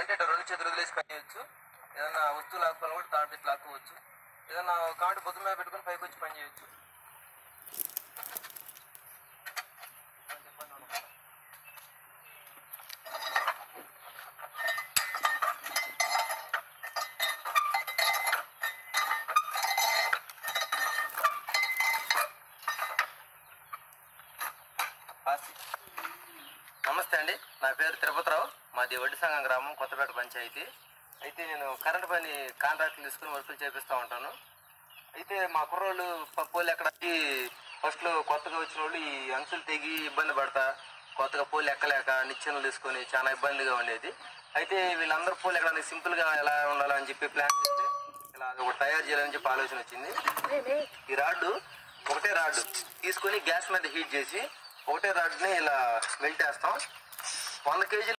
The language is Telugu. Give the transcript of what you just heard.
కావాలంటే ఇట్లా రెండు చేతులు వదిలేసి పని చేయొచ్చు ఏదైనా వస్తువు లాక్కోవాలి కూడా తాడు ఇట్లా లాక్కోవచ్చు ఏదైనా కాంటి బుద్ధ మీద పెట్టుకొని పైకి వచ్చి పని చేయొచ్చు ఆస్తి. నమస్తే అండి నా పేరు తిరుపతిరావు మాది వడ్డి సంఘం గ్రామం కొత్తపేట పంచాయతీ అయితే నేను కరెంట్ పని కాంట్రాక్ట్లు తీసుకుని వర్కులు చేపిస్తూ ఉంటాను అయితే మా కుర్రోళ్ళు పోలు ఎక్కడికి ఫస్ట్లో కొత్తగా వచ్చిన వాళ్ళు ఈ అంచులు తెగి ఇబ్బంది పడతా కొత్తగా పోలు ఎక్కలేక నిచ్చెనలు తీసుకొని చాలా ఇబ్బందిగా ఉండేది అయితే వీళ్ళందరూ పోలు ఎక్కడ సింపుల్గా ఎలా ఉండాలని చెప్పి ప్లాన్ చేస్తే ఇలా ఒకటి తయారు చేయాలని చెప్పి ఆలోచన వచ్చింది ఈ రాడ్డు ఒకటే రాడ్డు తీసుకొని గ్యాస్ మీద హీట్ చేసి ఒకటే రాడ్ని ఇలా మెల్ట్ వేస్తాం వంద కేజీలు